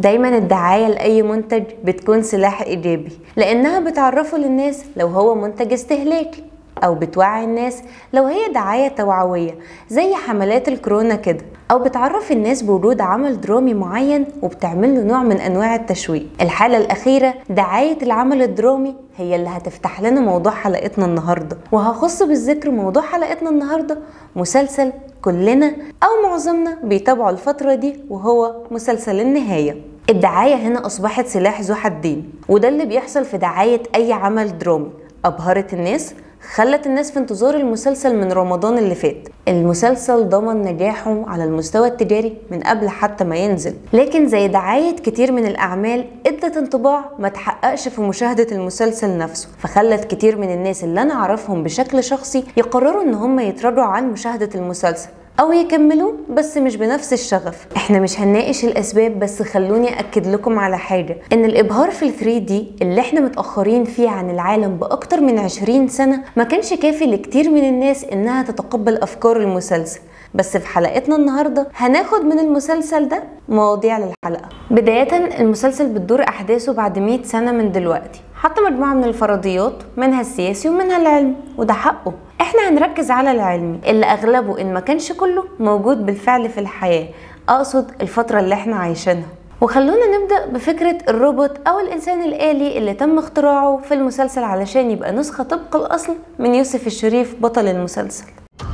دايما الدعاية لأي منتج بتكون سلاح إيجابي لأنها بتعرفه للناس لو هو منتج استهلاكي أو بتوعي الناس لو هي دعاية توعوية زي حملات الكورونا كده أو بتعرف الناس بوجود عمل درامي معين وبتعمل له نوع من أنواع التشويق الحالة الأخيرة دعاية العمل الدرامي هي اللي هتفتح لنا موضوع حلقتنا النهاردة وهخص بالذكر موضوع حلقتنا النهاردة مسلسل كلنا أو معظمنا بيتابعوا الفترة دي وهو مسلسل النهاية الدعاية هنا أصبحت سلاح ذو حدين وده اللي بيحصل في دعاية أي عمل درامي أبهرت الناس خلت الناس في انتظار المسلسل من رمضان اللي فات المسلسل ضمن نجاحه على المستوى التجاري من قبل حتى ما ينزل لكن زي دعاية كتير من الأعمال ادت انطباع ما تحققش في مشاهدة المسلسل نفسه فخلت كتير من الناس اللي أنا أعرفهم بشكل شخصي يقرروا إن هم يتراجعوا عن مشاهدة المسلسل او يكملوا بس مش بنفس الشغف احنا مش هنناقش الاسباب بس خلوني اكد لكم على حاجه ان الابهار في ال 3 دي اللي احنا متاخرين فيه عن العالم باكتر من 20 سنه ما كانش كافي لكتير من الناس انها تتقبل افكار المسلسل بس في حلقتنا النهاردة هناخد من المسلسل ده مواضيع للحلقة بداية المسلسل بتدور أحداثه بعد 100 سنة من دلوقتي حط مجموعة من الفرضيات منها السياسي ومنها العلم وده حقه احنا هنركز على العلمي اللي اغلبه ان ما كانش كله موجود بالفعل في الحياة اقصد الفترة اللي احنا عايشينها وخلونا نبدأ بفكرة الروبوت أو الإنسان الآلي اللي تم اختراعه في المسلسل علشان يبقى نسخة طبق الأصل من يوسف الشريف بطل المسلسل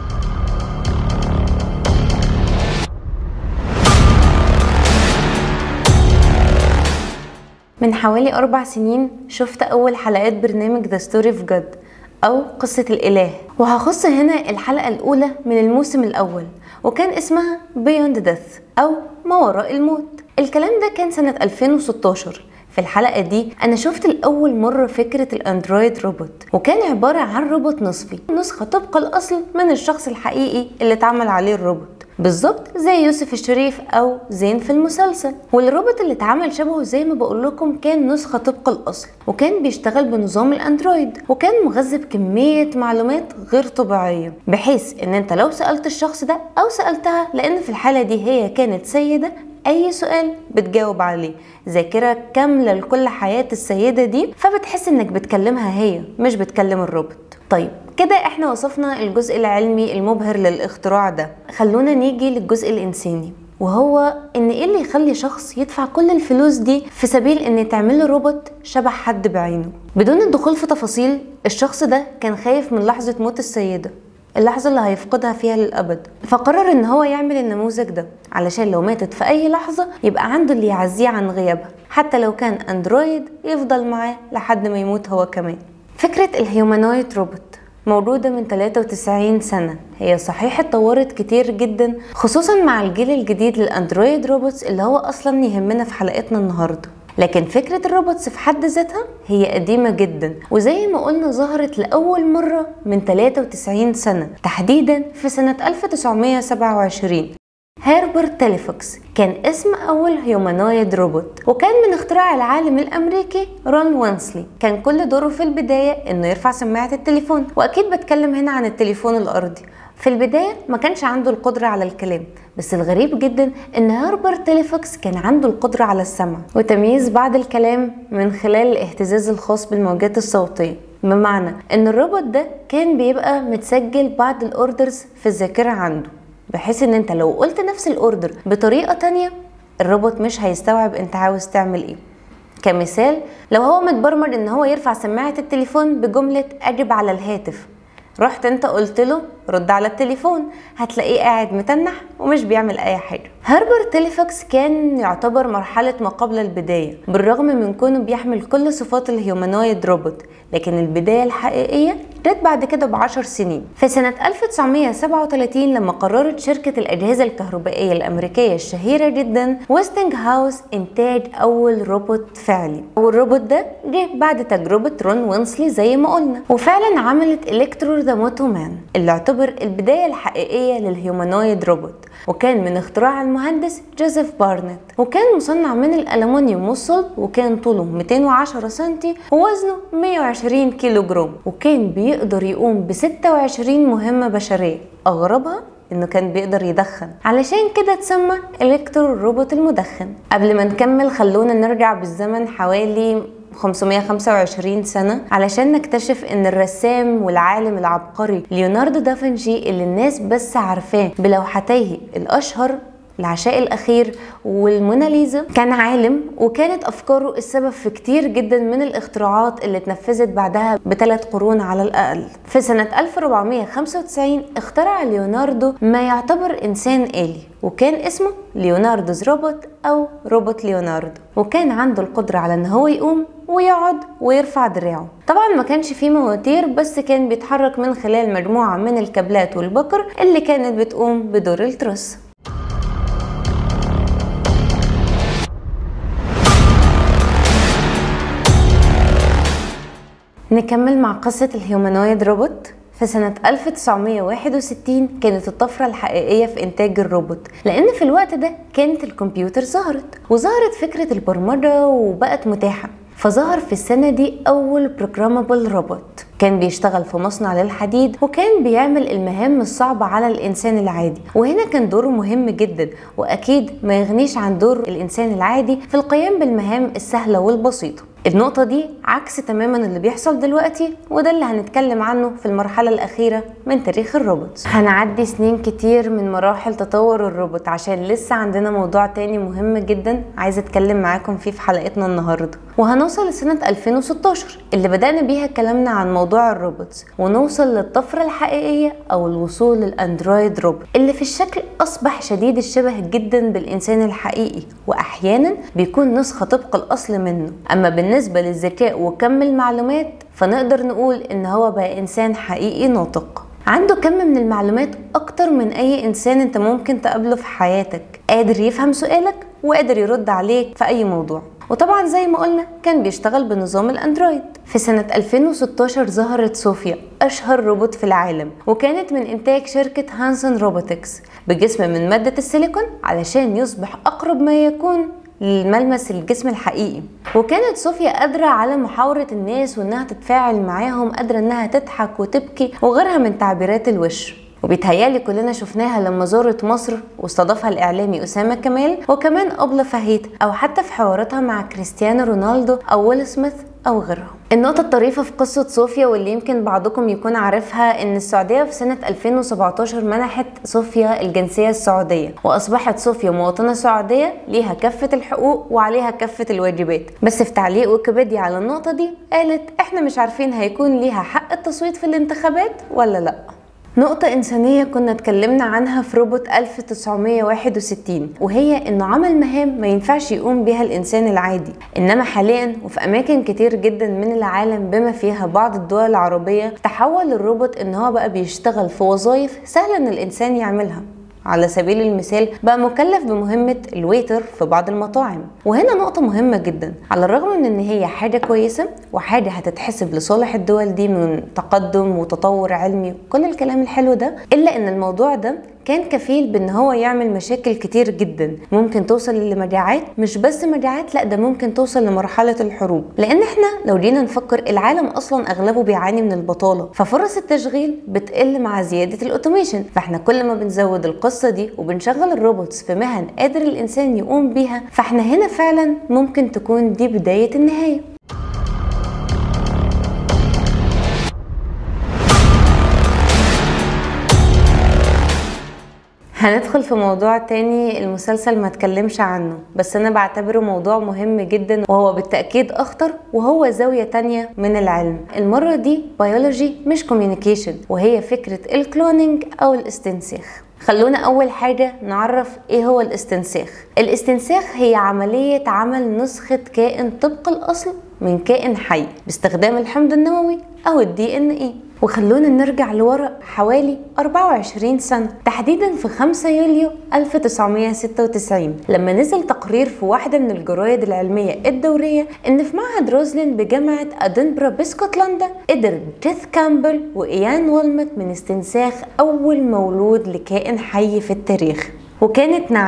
من حوالي أربع سنين شفت أول حلقات برنامج ذا ستوري اوف جاد أو قصة الإله وهخص هنا الحلقة الأولى من الموسم الأول وكان اسمها Beyond Death أو ما وراء الموت الكلام ده كان سنة 2016 في الحلقة دي أنا شفت لأول مرة فكرة الأندرويد روبوت وكان عبارة عن روبوت نصفي نسخة طبق الأصل من الشخص الحقيقي اللي اتعمل عليه الروبوت بالظبط زي يوسف الشريف او زين في المسلسل والروبوت اللي اتعمل شبهه زي ما بقول لكم كان نسخه طبق الاصل وكان بيشتغل بنظام الاندرويد وكان مغذى بكميه معلومات غير طبيعيه بحيث ان انت لو سالت الشخص ده او سالتها لان في الحاله دي هي كانت سيده اي سؤال بتجاوب عليه ذاكره كامله لكل حياه السيده دي فبتحس انك بتكلمها هي مش بتكلم الروبوت طيب كده احنا وصفنا الجزء العلمي المبهر للاختراع ده خلونا نيجي للجزء الانساني وهو ان ايه اللي يخلي شخص يدفع كل الفلوس دي في سبيل ان تعمل له روبوت شبه حد بعينه بدون الدخول في تفاصيل الشخص ده كان خايف من لحظة موت السيدة اللحظة اللي هيفقدها فيها للأبد فقرر إن هو يعمل النموذج ده علشان لو ماتت في أي لحظة يبقى عنده اللي يعزيه عن غيابها حتى لو كان أندرويد يفضل معاه لحد ما يموت هو كمان فكرة الهيومانويد روبوت موجودة من 93 سنة هي صحيح اتطورت كتير جدا خصوصا مع الجيل الجديد للأندرويد روبوتس اللي هو أصلا يهمنا في حلقتنا النهاردة لكن فكرة الروبوتس في حد ذاتها هي قديمة جدا وزي ما قلنا ظهرت لأول مرة من 93 سنة تحديدا في سنة 1927 هيربرت تيليفوكس كان اسم أول هيومانويد روبوت وكان من اختراع العالم الأمريكي رون وانسلي كان كل دوره في البداية إنه يرفع سماعة التليفون وأكيد بتكلم هنا عن التليفون الأرضي في البداية ما كانش عنده القدرة على الكلام بس الغريب جدا ان هربرت تيليفوكس كان عنده القدرة على السمع وتمييز بعض الكلام من خلال الاهتزاز الخاص بالموجات الصوتية بمعنى ان الروبوت ده كان بيبقى متسجل بعض الاوردرز في الذاكرة عنده بحيث ان انت لو قلت نفس الاوردر بطريقة تانية الروبوت مش هيستوعب انت عاوز تعمل ايه كمثال لو هو متبرمج ان هو يرفع سماعة التليفون بجملة اجب على الهاتف رحت انت قلت له رد على التليفون هتلاقيه قاعد متنح ومش بيعمل اي حاجه هربرت تيليفوكس كان يعتبر مرحله ما قبل البدايه بالرغم من كونه بيحمل كل صفات الهيومانويد روبوت لكن البدايه الحقيقيه جت بعد كده بعشر سنين في سنة 1937 لما قررت شركة الأجهزة الكهربائية الأمريكية الشهيرة جدا ويستنج هاوس إنتاج أول روبوت فعلي والروبوت ده جه بعد تجربة رون وينسلي زي ما قلنا وفعلا عملت إلكترو ذا موتو مان اللي اعتبر البداية الحقيقية للهيومانويد روبوت وكان من اختراع المهندس جوزيف بارنت وكان مصنع من الألمنيوم والصلب وكان طوله 210 سنتي ووزنه 120 كيلو جرام وكان بيقدر يقوم ب 26 مهمة بشرية أغربها انه كان بيقدر يدخن علشان كده اتسمى الكترو الروبوت المدخن قبل ما نكمل خلونا نرجع بالزمن حوالي 525 سنة علشان نكتشف ان الرسام والعالم العبقري ليوناردو دافنشي اللي الناس بس عارفاه بلوحتيه الاشهر العشاء الأخير والموناليزا كان عالم وكانت أفكاره السبب في كتير جدا من الاختراعات اللي اتنفذت بعدها بثلاث قرون على الأقل في سنة 1495 اخترع ليوناردو ما يعتبر إنسان آلي وكان اسمه ليوناردوز روبوت أو روبوت ليوناردو وكان عنده القدرة على إن هو يقوم ويقعد ويرفع دراعه طبعا ما كانش فيه مواتير بس كان بيتحرك من خلال مجموعة من الكابلات والبكر اللي كانت بتقوم بدور الترس نكمل مع قصة الهيومانويد روبوت في سنة 1961 كانت الطفرة الحقيقية في إنتاج الروبوت لأن في الوقت ده كانت الكمبيوتر ظهرت وظهرت فكرة البرمجة وبقت متاحة فظهر في السنة دي أول بروجرامبل روبوت كان بيشتغل في مصنع للحديد وكان بيعمل المهام الصعبة على الإنسان العادي وهنا كان دوره مهم جدا وأكيد ما يغنيش عن دور الإنسان العادي في القيام بالمهام السهلة والبسيطة النقطة دي عكس تماما اللي بيحصل دلوقتي وده اللي هنتكلم عنه في المرحلة الأخيرة من تاريخ الروبوت هنعدي سنين كتير من مراحل تطور الروبوت عشان لسه عندنا موضوع تاني مهم جدا عايزة أتكلم معاكم فيه في حلقتنا النهاردة وهنوصل لسنة 2016 اللي بدأنا بيها كلامنا عن موضوع الروبوتس ونوصل للطفرة الحقيقية أو الوصول للأندرويد روبوت اللي في الشكل أصبح شديد الشبه جدا بالإنسان الحقيقي وأحيانا بيكون نسخة طبق الأصل منه أما بالنسبة للذكاء وكم المعلومات فنقدر نقول إن هو بقى إنسان حقيقي ناطق عنده كم من المعلومات أكتر من أي إنسان أنت ممكن تقابله في حياتك قادر يفهم سؤالك وقادر يرد عليك في أي موضوع وطبعا زي ما قلنا كان بيشتغل بنظام الاندرويد في سنة 2016 ظهرت صوفيا أشهر روبوت في العالم وكانت من إنتاج شركة هانسون روبوتكس بجسم من مادة السيليكون علشان يصبح أقرب ما يكون لملمس الجسم الحقيقي وكانت صوفيا قادرة على محاورة الناس وانها تتفاعل معاهم قادرة انها تضحك وتبكي وغيرها من تعبيرات الوش وبيتهيالي كلنا شفناها لما زارت مصر واستضافها الاعلامي اسامه كمال وكمان ابله فهيت او حتى في حواراتها مع كريستيانو رونالدو او ويل سميث او غيرهم النقطة الطريفة في قصة صوفيا واللي يمكن بعضكم يكون عارفها ان السعودية في سنة 2017 منحت صوفيا الجنسية السعودية واصبحت صوفيا مواطنة سعودية ليها كافة الحقوق وعليها كافة الواجبات بس في تعليق ويكيبيديا على النقطة دي قالت احنا مش عارفين هيكون ليها حق التصويت في الانتخابات ولا لأ نقطة إنسانية كنا اتكلمنا عنها في روبوت 1961 وهي إنه عمل مهام ما ينفعش يقوم بها الإنسان العادي إنما حاليا وفي أماكن كتير جدا من العالم بما فيها بعض الدول العربية تحول الروبوت إن هو بقى بيشتغل في وظائف سهلة إن الإنسان يعملها على سبيل المثال بقى مكلف بمهمة الويتر في بعض المطاعم وهنا نقطة مهمة جدا على الرغم من ان هي حاجة كويسة وحاجة هتتحسب لصالح الدول دي من تقدم وتطور علمي وكل الكلام الحلو ده الا ان الموضوع ده كان كفيل بان هو يعمل مشاكل كتير جدا ممكن توصل لمجاعات مش بس مجاعات لا ده ممكن توصل لمرحله الحروب لان احنا لو جينا نفكر العالم اصلا اغلبه بيعاني من البطاله ففرص التشغيل بتقل مع زياده الاوتوميشن فاحنا كل ما بنزود القصه دي وبنشغل الروبوتس في مهن قادر الانسان يقوم بيها فاحنا هنا فعلا ممكن تكون دي بدايه النهايه هندخل في موضوع تاني المسلسل ما اتكلمش عنه بس انا بعتبره موضوع مهم جدا وهو بالتأكيد اخطر وهو زاوية تانية من العلم المرة دي بيولوجي مش كوميونيكيشن وهي فكرة الكلونينج او الاستنساخ خلونا اول حاجة نعرف ايه هو الاستنساخ الاستنساخ هي عملية عمل نسخة كائن طبق الاصل من كائن حي باستخدام الحمض النووي او الدي ان ايه وخلونا نرجع لورا حوالي 24 سنة تحديدا في 5 يوليو 1996 لما نزل تقرير في واحدة من الجرايد العلمية الدورية ان في معهد روزلين بجامعة ادنبرا باسكتلندا قدر جيث كامبل وايان وولمت من استنساخ اول مولود لكائن حي في التاريخ وكانت نعجة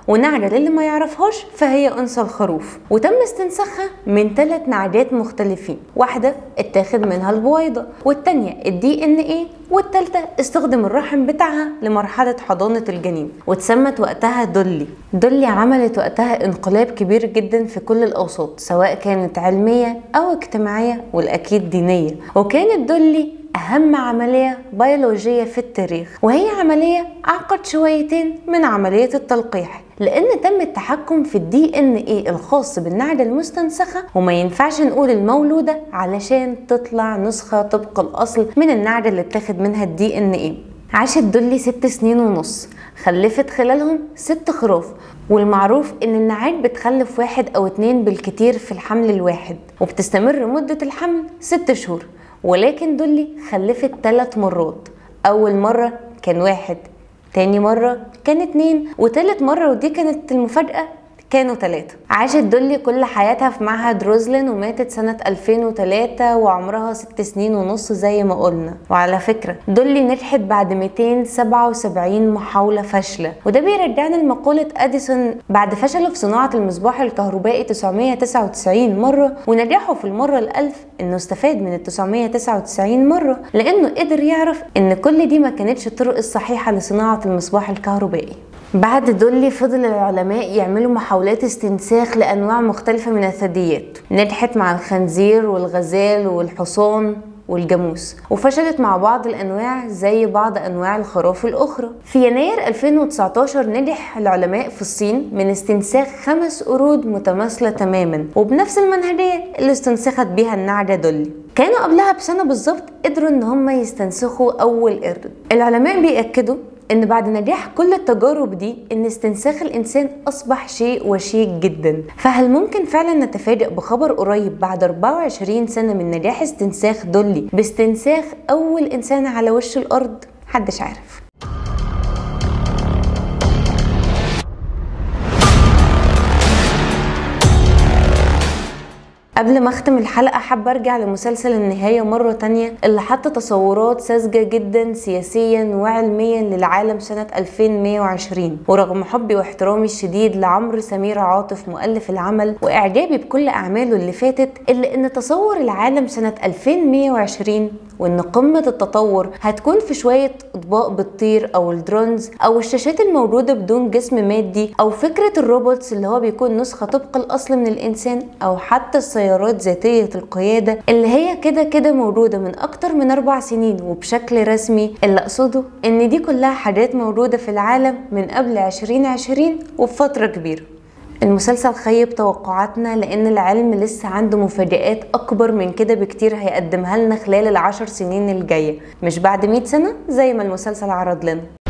ونعجة للي ما يعرفهاش فهي أنثى الخروف وتم استنساخها من ثلاث نعجات مختلفين واحدة اتاخد منها البويضة والتانية الدي ان ايه والتالتة استخدم الرحم بتاعها لمرحلة حضانة الجنين واتسمت وقتها دولي دولي عملت وقتها انقلاب كبير جدا في كل الأوساط سواء كانت علمية أو اجتماعية والأكيد دينية وكانت دولي أهم عملية بيولوجية في التاريخ وهي عملية أعقد شويتين من عملية التلقيح لأن تم التحكم في الدي ان ايه الخاص بالنعجة المستنسخة وما ينفعش نقول المولودة علشان تطلع نسخة طبق الأصل من النعجة اللي اتاخد منها الدي ان ايه عاشت دولي ست سنين ونص خلفت خلالهم ست خروف والمعروف ان النعاج بتخلف واحد او اتنين بالكتير في الحمل الواحد وبتستمر مدة الحمل ست شهور ولكن دولي خلفت ثلاث مرات اول مرة كان واحد تاني مرة كان اتنين وتالت مرة ودي كانت المفاجأة كانوا ثلاثة عاشت دولي كل حياتها في معهد روزلين وماتت سنة 2003 وعمرها ست سنين ونص زي ما قلنا وعلى فكرة دولي نجحت بعد 277 محاولة فاشلة وده بيرجعنا لمقولة أديسون بعد فشله في صناعة المصباح الكهربائي 999 مرة ونجاحه في المرة الألف إنه استفاد من ال 999 مرة لأنه قدر يعرف إن كل دي ما كانتش الطرق الصحيحة لصناعة المصباح الكهربائي بعد دولي فضل العلماء يعملوا محاولات استنساخ لأنواع مختلفة من الثدييات نجحت مع الخنزير والغزال والحصان والجاموس وفشلت مع بعض الانواع زي بعض انواع الخراف الاخرى في يناير 2019 نجح العلماء في الصين من استنساخ خمس قرود متماثله تماما وبنفس المنهجيه اللي استنسخت بيها النعجه دولي كانوا قبلها بسنه بالظبط قدروا ان هم يستنسخوا اول قرد العلماء بيأكدوا ان بعد نجاح كل التجارب دي ان استنساخ الانسان اصبح شيء وشيك جدا فهل ممكن فعلا نتفاجئ بخبر قريب بعد 24 سنه من نجاح استنساخ دولي باستنساخ اول انسان على وش الارض محدش عارف قبل ما اختم الحلقة حابة ارجع لمسلسل النهاية مرة تانية اللي حط تصورات ساذجة جدا سياسيا وعلميا للعالم سنة 2120 ورغم حبي واحترامي الشديد لعمرو سمير عاطف مؤلف العمل واعجابي بكل اعماله اللي فاتت الا ان تصور العالم سنة 2120 وان قمة التطور هتكون في شوية اطباق بتطير او الدرونز او الشاشات الموجودة بدون جسم مادي او فكرة الروبوتس اللي هو بيكون نسخة طبق الاصل من الانسان او حتى السيارات ذاتية القيادة اللي هي كده كده موجودة من اكتر من اربع سنين وبشكل رسمي اللي اقصده ان دي كلها حاجات موجودة في العالم من قبل 2020 وبفترة كبيرة المسلسل خيب توقعاتنا لان العلم لسه عنده مفاجآت اكبر من كده بكتير هيقدمها لنا خلال العشر سنين الجاية مش بعد 100 سنة زي ما المسلسل عرض لنا